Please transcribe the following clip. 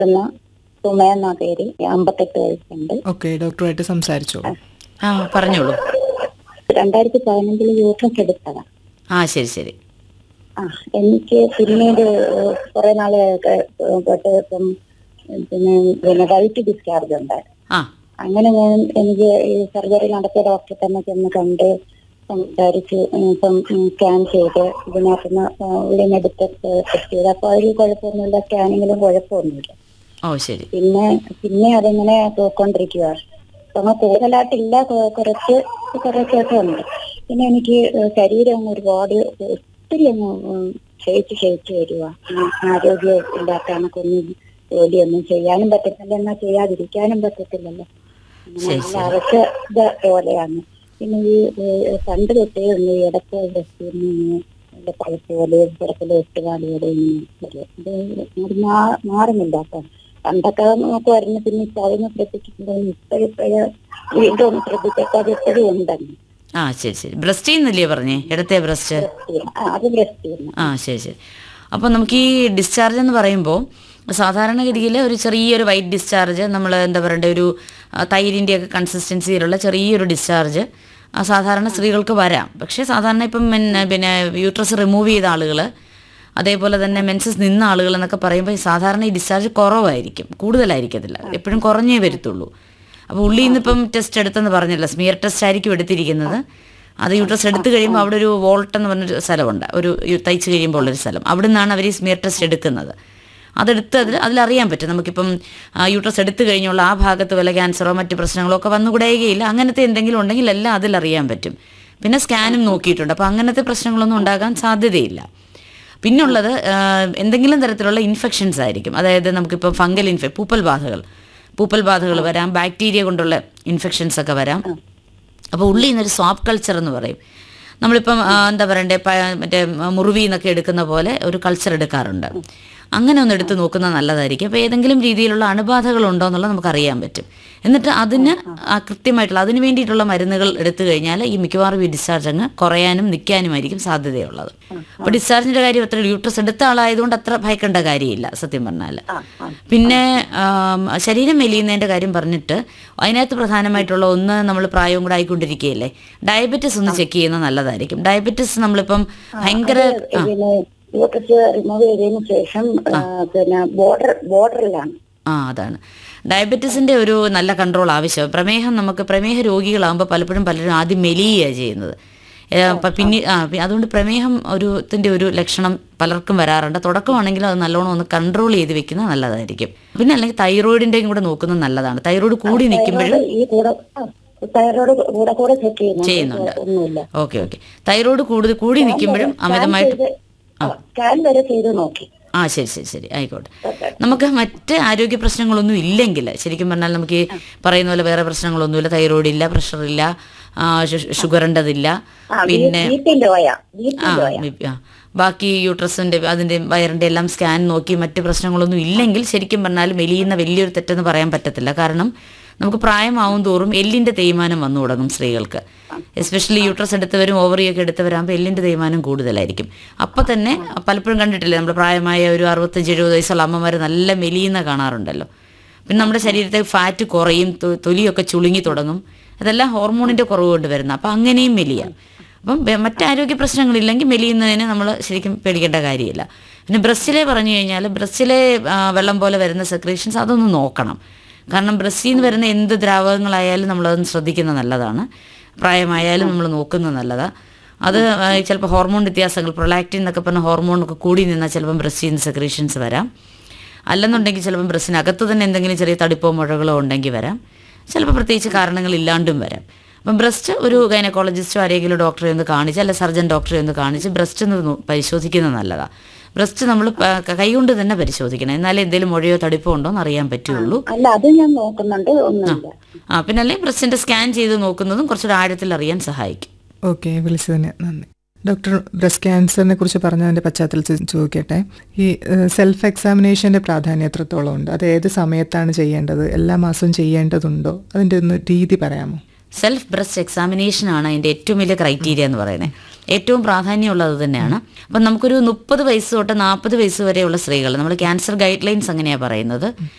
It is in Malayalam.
എന്നാ സുമയെന്ന പേര് അമ്പത്തെട്ട് വയസ്സുണ്ട് ഓക്കെ ഡോക്ടറുമായിട്ട് സംസാരിച്ചോളൂ ആ പറഞ്ഞോളൂ രണ്ടായിരത്തി പതിനഞ്ചിൽ യൂട്രസ് എടുത്തതാ ആ ശരി ശരി ആ എനിക്ക് പിന്നീട് കുറെ നാള് ക- തൊട്ട് ഇപ്പം പിന്നെ പിന്നെ വൈറ്റ് ഡിസ്ചാർജ് ഉണ്ടായിരുന്നു ആ അങ്ങനെ ഞാൻ എനിക്ക് ഈ സർജറി നടത്തിയ ഡോക്ടറെ തന്നെ ചെന്ന് കണ്ട് സംസാരിച്ച് ഇപ്പം സ്കാൻ ചെയ്ത് ഇതിനകത്തുനിന്ന് ഉള്ളിൽ എടുത്ത് ടെസ്റ്റ് ചെയ്ത് അപ്പൊ അതിൽ കുഴപ്പമൊന്നുമില്ല സ്കാനിങ്ങിലും കുഴപ്പമൊന്നുമില്ല ഓ ശരി പിന്നെ പിന്നെ അതിങ്ങനെ പോയിക്കൊണ്ടിരിക്കുക അങ്ങ് കൂടുതലായിട്ടില്ല കൊ- കുറച്ച് കുറച്ചൊക്കെ ഉണ്ട് പിന്നെ എനിക്ക് ശരീരം അങ്ങ് ഒരുപാട് ഒത്തിരി അങ്ങ് ഉം ക്ഷയിച്ച് ക്ഷയിച്ച് വരിക ആരോഗ്യം ഇല്ലാത്ത കണക്കൊന്നും ജോലിയൊന്നും ചെയ്യാനും പറ്റത്തില്ല എന്നാൽ ചെയ്യാതിരിക്കാനും പറ്റത്തില്ലല്ലോ അങ്ങനെ ശരി, നല്ല അവശത പോലെയാണ് പിന്നെ ഈ ഏഹ്, പണ്ട് തൊട്ടേ ഒന്ന് ഇടയ്ക്ക് ബ്രസ്റ്റ് പഴുപ്പ് പോലെ കിടക്കല് എട്ടുകാലി പോലെ ഇങ്ങനെ വരും. ഇത് അങ്ങോട്ട് മാ- മാറുന്നില്ല അപ്പം പണ്ടൊക്കെ നോക്കുമായിരുന്നു പിന്നെ ഇപ്പൊ അതൊന്ന് ശ്രദ്ധിച്ചിട്ടുണ്ടെങ്കിൽ ഇപ്പോഴിപ്പോഴ് വീണ്ടും ഒന്ന് ശ്രദ്ധിച്ചൊക്കെ അത് എപ്പോഴും ഉണ്ടെന്ന് ആ ശരി ശരി ബ്രസ്റ്റ് എന്നല്ലേ പറഞ്ഞേ ഇടത്തെ ബ്രസ്റ്റ് ആ, അത് ബ്രസ്റ്റ് ചെയ്യുന്നു ആ ശരി ശരി അപ്പോൾ നമുക്ക് ഈ ഡിസ്ചാർജ് എന്ന് പറയുമ്പോൾ സാധാരണഗതിയിൽ ഒരു ചെറിയൊരു വൈറ്റ് ഡിസ്ചാർജ് നമ്മൾ എന്താ പറയണ്ടേ ഒരു ആ, തൈരിൻ്റെയൊക്കെ കൺസിസ്റ്റൻസിയിലുള്ള ചെറിയൊരു ഡിസ്ചാർജ് ആ, സാധാരണ സ്ത്രീകൾക്ക് വരാം പക്ഷേ സാധാരണ ഇപ്പം പിന്നെ പിന്നെ യൂട്രസ് റിമൂവ് ചെയ്ത ആളുകൾ അതേപോലെ തന്നെ മെൻസസ് നിന്ന ആളുകൾ എന്നൊക്കെ പറയുമ്പോൾ ഈ സാധാരണ ഈ ഡിസ്ചാർജ് കുറവായിരിക്കും കൂടുതലായിരിക്കത്തില്ല എപ്പോഴും കുറഞ്ഞേ വരത്തുള്ളൂ അപ്പോൾ ഉള്ളിൽ നിന്നിപ്പം ടെസ്റ്റ് എടുത്തെന്ന് പറഞ്ഞില്ല സ്മിയർ ടെസ്റ്റ് ആയിരിക്കും എടുത്തിരിക്കുന്നത് അത് യൂട്രസ് എടുത്തു കഴിയുമ്പോൾ അവിടെ ഒരു വോൾട്ട് എന്ന് പറഞ്ഞൊരു സ്ഥലമുണ്ട് ഒരു യു- തയ്ച്ച് കഴിയുമ്പോൾ ഉള്ളൊരു സ്ഥലം അവിടെ നിന്നാണ് അവർ ഈ സ്മിയർ ടെസ്റ്റ് എടുക്കുന്നത് അതെടുത്ത് അതിൽ അതിലറിയാൻ പറ്റും നമുക്കിപ്പം ആ, യൂട്രസ് എടുത്തു കഴിഞ്ഞുള്ള ആ ഭാഗത്ത് വല്ല ക്യാൻസറോ മറ്റ് പ്രശ്നങ്ങളോ ഒക്കെ വന്നുകൂടെയുകയില്ല അങ്ങനത്തെ എന്തെങ്കിലും ഉണ്ടെങ്കിൽ എല്ലാം അതിലറിയാൻ പറ്റും പിന്നെ സ്കാനും നോക്കിയിട്ടുണ്ട് അപ്പോൾ അങ്ങനത്തെ പ്രശ്നങ്ങളൊന്നും ഉണ്ടാകാൻ സാധ്യതയില്ല പിന്നുള്ളത് ആ, എന്തെങ്കിലും തരത്തിലുള്ള ഇൻഫെക്ഷൻസ് ആയിരിക്കും അതായത് നമുക്കിപ്പോൾ ഫംഗൽ ഇൻഫെ പൂപ്പൽ ബാധകൾ പൂപ്പൽ ബാധകൾ വരാം ബാക്ടീരിയ കൊണ്ടുള്ള ഇൻഫെക്ഷൻസ് ഒക്കെ വരാം അപ്പോൾ ഉള്ളിൽ നിന്നൊരു സോപ്പ് കൾച്ചർ എന്ന് പറയും നമ്മളിപ്പം ആ, എന്താ പറയണ്ടേ പ- മറ്റേ മുറിവിൽ നിന്നൊക്കെ എടുക്കുന്ന പോലെ ഒരു കൾച്ചർ എടുക്കാറുണ്ട് അങ്ങനെ ഒന്ന് എടുത്ത് നോക്കുന്നത് നല്ലതായിരിക്കും അപ്പോൾ ഏതെങ്കിലും രീതിയിലുള്ള അണുബാധകൾ ഉണ്ടോ എന്നുള്ളത് നമുക്ക് അറിയാൻ പറ്റും എന്നിട്ട് അതിന് ആ കൃത്യമായിട്ടുള്ള അതിന് വേണ്ടിയിട്ടുള്ള മരുന്നുകൾ എടുത്തു കഴിഞ്ഞാൽ ഈ മിക്കവാറും ഈ ഡിസ്ചാർജ് അങ്ങ് കുറയാനും നിൽക്കാനുമായിരിക്കും സാധ്യതയുള്ളത് അപ്പോൾ ഡിസ്ചാർജിന്റെ കാര്യം അത്ര യൂട്രസ് എടുത്ത ആളായതുകൊണ്ട് അത്ര ഭയക്കേണ്ട കാര്യമില്ല സത്യം പറഞ്ഞാൽ പിന്നെ ആം, ശരീരം മെലിയുന്നതിന്റെ കാര്യം പറഞ്ഞിട്ട് അതിനകത്ത് പ്രധാനമായിട്ടുള്ള ഒന്ന് നമ്മൾ പ്രായവും കൂടെ ആയിക്കൊണ്ടിരിക്കുകയല്ലേ ഡയബറ്റിസ് ഒന്ന് ചെക്ക് ചെയ്യുന്നത് നല്ലതായിരിക്കും ഡയബറ്റിസ് നമ്മളിപ്പം ഭയങ്കര ആ, പിന്നെ യൂട്രസ് റിമൂവ് ചെയ്തതിന് ശേഷം ആ, പിന്നെ ബോർഡർ ബോർഡറിലാണ് ആ അതാണ് ഡയബറ്റീസിന്റെ ഒരു നല്ല കൺട്രോൾ ആവശ്യം പ്രമേഹം നമുക്ക് പ്രമേഹ രോഗികളാകുമ്പോൾ പലപ്പോഴും പലരും ആദ്യം മെലിയുകയാണ് ചെയ്യുന്നത് ഏ, പ- പിന്നെ ആ പി- അതുകൊണ്ട് പ്രമേഹം ഒരു ത്തിന്റെ ഒരു ലക്ഷണം പലർക്കും വരാറുണ്ട് തുടക്കമാണെങ്കിലും അത് നല്ലോണം ഒന്ന് കൺട്രോൾ ചെയ്ത് വെക്കുന്നത് നല്ലതായിരിക്കും പിന്നെ അല്ലെങ്കിൽ തൈറോയിഡിന്റെയും കൂടെ നോക്കുന്നത് നല്ലതാണ് തൈറോയിഡ് കൂടി നിൽക്കുമ്പോഴും ഈ കൂടെ തൈറോയ്ഡ് കൂടെ കൂടെ ചെക്ക് ചെയ്യുന്നു ചെയ്യുന്നുണ്ട് ഒന്നുമില്ല ഓക്കെ ഓക്കെ തൈറോയിഡ് കൂടുതൽ കൂടി നിൽക്കുമ്പോഴും അമിതമായിട്ട് സ്കാൻ വരെ ചെയ്ത് നോക്കി ആ ശരി ശരി ശരി ആയിക്കോട്ടെ നമുക്ക് മറ്റ് ആരോഗ്യ പ്രശ്നങ്ങളൊന്നും ഇല്ലെങ്കിൽ ശരിക്കും പറഞ്ഞാൽ നമുക്ക് ഈ പറയുന്ന പോലെ വേറെ പ്രശ്നങ്ങളൊന്നുമില്ല തൈറോയിഡ് ഇല്ല പ്രഷർ ഇല്ല ആ, ഷു- ഷുഗറിൻ്റെതില്ല പിന്നെ ബിപി ലോയ ബിപി ആ ലോയ ബി- ആ. ബാക്കി യൂട്രസിന്റെ അതിന്റെ വയറിന്റെ എല്ലാം സ്കാൻ നോക്കി മറ്റ് പ്രശ്നങ്ങളൊന്നും ഇല്ലെങ്കിൽ ശരിക്കും പറഞ്ഞാൽ മെലിയുന്ന വലിയൊരു തെറ്റെന്ന് പറയാൻ പറ്റത്തില്ല കാരണം നമുക്ക് പ്രായമാവും തോറും എല്ലിന്റെ തേയ്മാനം വന്നു തുടങ്ങും സ്ത്രീകൾക്ക് എസ്പെഷ്യലി യൂട്രസ് എടുത്തവരും ഓവറിയൊക്കെ എടുത്തവരാകുമ്പോൾ എല്ലിന്റെ തേയ്മാനം കൂടുതലായിരിക്കും അപ്പം തന്നെ പലപ്പോഴും കണ്ടിട്ടില്ലേ നമ്മുടെ പ്രായമായ ഒരു അറുപത്തഞ്ച് എഴുപത് വയസ്സുള്ള അമ്മമാർ നല്ല മെലിയുന്ന കാണാറുണ്ടല്ലോ പിന്നെ നമ്മുടെ ശരീരത്തെ ഫാറ്റ് കുറയും തൊ- തൊലിയൊക്കെ ചുളുങ്ങി തുടങ്ങും അതെല്ലാം ഹോർമോണിന്റെ കുറവ് കൊണ്ട് വരുന്ന അപ്പം അങ്ങനെയും മെലിയാം അപ്പം വെ- മറ്റ് ആരോഗ്യ പ്രശ്നങ്ങളില്ലെങ്കിൽ മെലിയുന്നതിന് നമ്മൾ ശരിക്കും പേടിക്കേണ്ട കാര്യമില്ല പിന്നെ ബ്രസ്റ്റിലെ പറഞ്ഞു കഴിഞ്ഞാൽ ബ്രസ്റ്റിലെ ആ, വെള്ളം പോലെ വരുന്ന സെക്രേഷൻസ് അതൊന്ന് നോക്കണം കാരണം ബ്രസ്റ്റിൽ നിന്ന് വരുന്ന എന്ത് ദ്രാവകങ്ങളായാലും നമ്മളതൊന്ന് ശ്രദ്ധിക്കുന്നത് നല്ലതാണ് പ്രായമായാലും നമ്മൾ നോക്കുന്നത് നല്ലതാണ് അത് ചിലപ്പോൾ ഹോർമോൺ വ്യത്യാസങ്ങൾ പ്രൊലാക്റ്റിൻ എന്നൊക്കെ പറഞ്ഞ ഹോർമോണൊക്കെ കൂടി നിന്നാൽ ചിലപ്പം ബ്രസ്റ്റിൽ നിന്ന് സെക്രേഷൻസ് വരാം അല്ലെന്നുണ്ടെങ്കിൽ ചിലപ്പം ബ്രസ്റ്റിനകത്ത് തന്നെ എന്തെങ്കിലും ചെറിയ തടിപ്പോ മുഴകളോ ഉണ്ടെങ്കിൽ വരാം ചിലപ്പോൾ പ്രത്യേകിച്ച് കാരണങ്ങൾ ഇല്ലാണ്ടും വരാം അപ്പം ബ്രസ്റ്റ് ഒരു ഗൈനക്കോളജിസ്റ്റോ ആരെങ്കിലും ഡോക്ടറെ ഒന്ന് കാണിച്ച് അല്ലെ സർജൻ ഡോക്ടറെ ഒന്ന് കാണിച്ച് ബ്രസ്റ്റ് ഒന്ന് നോ- പരിശോധിക്കുന്നത് നല്ലതാണ് ബ്രസ്റ്റ് നമ്മൾ കൈകൊണ്ട് തന്നെ പരിശോധിക്കണം എന്നാലേ എന്തെങ്കിലും മുഴയോ തടിപ്പോ ഉണ്ടോ എന്ന് അറിയാൻ പറ്റുള്ളൂ അല്ല അത് ഞാൻ നോക്കുന്നുണ്ട് ഒന്നുമില്ല ആ പിന്നെ അല്ലെങ്കിൽ ബ്രസ്റ്റിന്റെ സ്കാൻ ചെയ്ത് നോക്കുന്നതും കുറച്ചൊരു ആഴത്തിൽ അറിയാൻ സഹായിക്കും ഓക്കെ വിളിച്ചതിന് നന്ദി ഡോക്ടർ ബ്രസ്റ്റ് ക്യാൻസറിനെ കുറിച്ച് പറഞ്ഞതിന്റെ പശ്ചാത്തലത്തിൽ ചോദിക്കട്ടെ ഈ സെൽഫ് എക്സാമിനേഷന്റെ പ്രാധാന്യം എത്രത്തോളം ഉണ്ട് അത് ഏത് സമയത്താണ് ചെയ്യേണ്ടത് എല്ലാ മാസവും ചെയ്യേണ്ടതുണ്ടോ അതിന്റെ ഒന്ന് രീതി പറയാമോ സെൽഫ് ബ്രസ്റ്റ് എക്സാമിനേഷൻ ആണ് അതിന്റെ ഏറ്റവും വലിയ ക്രൈറ്റീരിയ എന്ന് പറയുന്നത് ഏറ്റവും പ്രാധാന്യമുള്ളത് തന്നെയാണ് അപ്പം നമുക്കൊരു മുപ്പത് വയസ്സ് തൊട്ട് നാൽപ്പത് വയസ്സ് വരെയുള്ള സ്ത്രീകൾ നമ്മൾ ക്യാൻസർ ഗൈഡ് ലൈൻസ് അങ്ങനെയാണ് പറയുന്നത്